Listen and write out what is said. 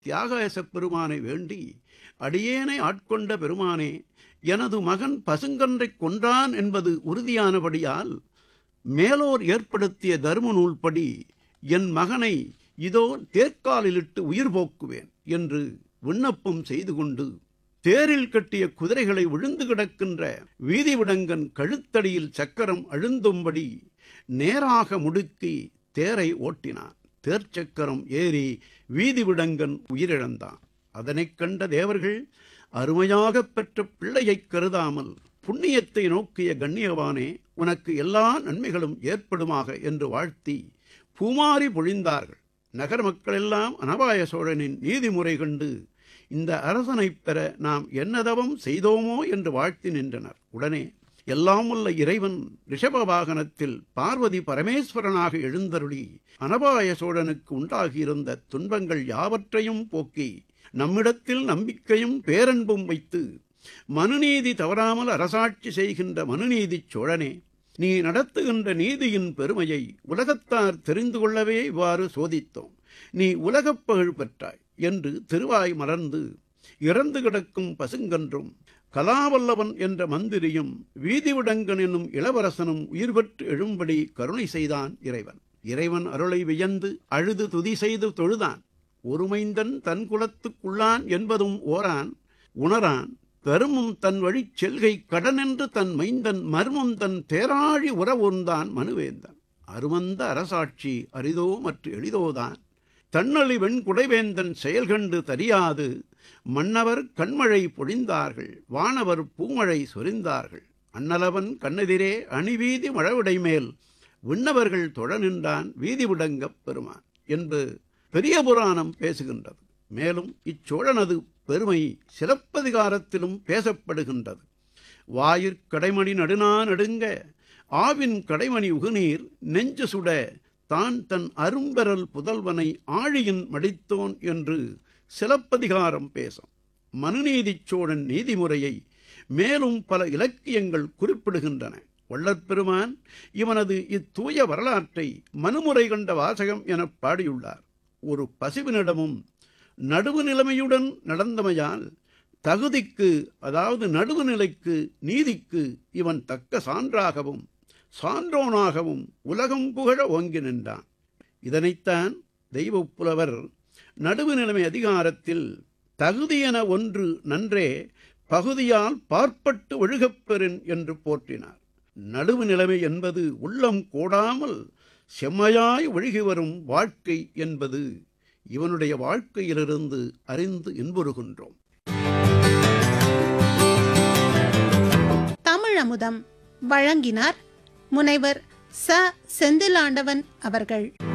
தியாகேசப் பெருமானை வேண்டி அடியேனை ஆட்கொண்ட பெருமானே எனது மகன் பசுங்கன்றைக் கொன்றான் என்பது உறுதியானபடியால் மேலோர் ஏற்படுத்திய தர்ம நூல்படி என் மகனை இதோ தேர்க்காலிலிட்டு உயிர் போக்குவேன் என்று விண்ணப்பம் செய்து கொண்டு தேரில் கட்டிய குதிரைகளை விழுந்து கிடக்கின்ற வீதிவிடங்கன் கழுத்தடியில் சக்கரம் அழுந்தும்படி நேராக முடுக்கி தேரை ஓட்டினான் தேர்ச்சக்கரம் ஏறி வீதிவிடங்கன் உயிரிழந்தான் அதனைக் கண்ட தேவர்கள் அருமையாகப் பெற்ற பிள்ளையைக் கருதாமல் புண்ணியத்தை நோக்கிய கண்ணியவானே உனக்கு எல்லா நன்மைகளும் ஏற்படுமாக என்று வாழ்த்தி பூமாரி பொழிந்தார்கள் நகர மக்களெல்லாம் அனபாய சோழனின் நீதிமுறை கண்டு இந்த அரசனைப் பெற நாம் என்னதவம் செய்தோமோ என்று வாழ்த்தி நின்றனர் உடனே எல்லாம் உள்ள இறைவன் ரிஷப வாகனத்தில் பார்வதி பரமேஸ்வரனாக எழுந்தருளி அனபாய சோழனுக்கு உண்டாகியிருந்த துன்பங்கள் யாவற்றையும் போக்கி நம்மிடத்தில் நம்பிக்கையும் பேரன்பும் வைத்து மனுநீதி தவறாமல் அரசாட்சி செய்கின்ற மனுநீதிச் சோழனே நீ நடத்துகின்ற நீதியின் பெருமையை உலகத்தார் தெரிந்து கொள்ளவே இவ்வாறு சோதித்தோம் நீ உலகப் புகழ் பெற்றாய் என்று திருவாய் மலர்ந்து இறந்து கிடக்கும் பசுங்கன்றும் கலாவல்லவன் என்ற மந்திரியும் வீதிவிடங்கன் என்னும் இளவரசனும் உயிர் பெற்று எழும்படி கருணை செய்தான் இறைவன் இறைவன் அருளை வியந்து அழுது துதி செய்து தொழுதான் ஒருமைந்தன் தன் குலத்துக்குள்ளான் என்பதும் ஓரான் உணரான் பெருமும் தன் வழிச் செல்கை கடனென்று தன் மைந்தன் மர்மம் தன் தேராழி உறவுந்தான் மனுவேந்தன் அருமந்த அரசாட்சி அரிதோ மற்ற எளிதோதான் தன்னழி வெண்குடைவேந்தன் செயல்கண்டு தரியாது மன்னவர் கண்மழை பொழிந்தார்கள் வானவர் பூமழை சொரிந்தார்கள் அன்னலவன் கண்ணெதிரே அணிவீதி மழவிடை மேல் விண்ணவர்கள் தொழ நின்றான் வீதி விடங்கப் பெருமான் என்று பெரிய புராணம் பேசுகின்றது மேலும் இச்சோழனது பெருமை சிலப்பதிகாரத்திலும் பேசப்படுகின்றது வாயிற் கடைமணி நடுநா நடுங்க ஆவின் கடைமணி உகுநீர் நெஞ்சு சுட தான் தன் அரும்பெறல் புதல்வனை ஆழியின் மடித்தோன் என்று சிலப்பதிகாரம் பேசும் மனுநீதிச் சோழன் நீதிமுறையை மேலும் பல இலக்கியங்கள் குறிப்பிடுகின்றன வள்ளற்பெருமான் இவனது இத்தூய வரலாற்றை மனுமுறை கண்ட வாசகம் எனப் பாடியுள்ளார் ஒரு பசுவினிடமும் நடுவு நிலைமையுடன் நடந்தமையால் தகுதிக்கு அதாவது நடுவு நிலைக்கு நீதிக்கு இவன் தக்க சான்றாகவும் சான்றோனாகவும் உலகம் புகழ ஓங்கி நின்றான் இதனைத்தான் தெய்வப் புலவர் நடுவு நிலைமை அதிகாரத்தில் தகுதியென ஒன்று நன்றே பகுதியால் பார்ப்பட்டு ஒழுகப்பெறின் என்று போற்றினார் நடுவு நிலைமை என்பது உள்ளம் கோடாமல் செம்மையாய் ஒழுகி வரும் வாழ்க்கை என்பது இவனுடைய வாழ்க்கையிலிருந்து அறிந்து இன்புறுகின்றோம் தமிழமுதம் வழங்கினார் முனைவர் ச செந்திலாண்டவன் அவர்கள்